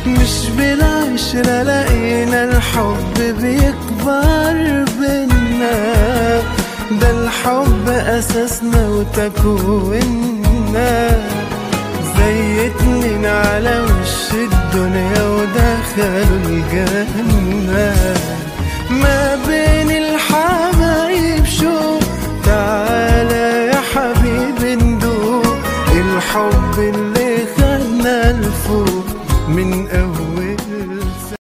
مش بالعشرة لقينا الحب بيكبر بينا ده الحب أساسنا وتكويننا زي اتنين على وش الدنيا ودخلوا الجنة ما بين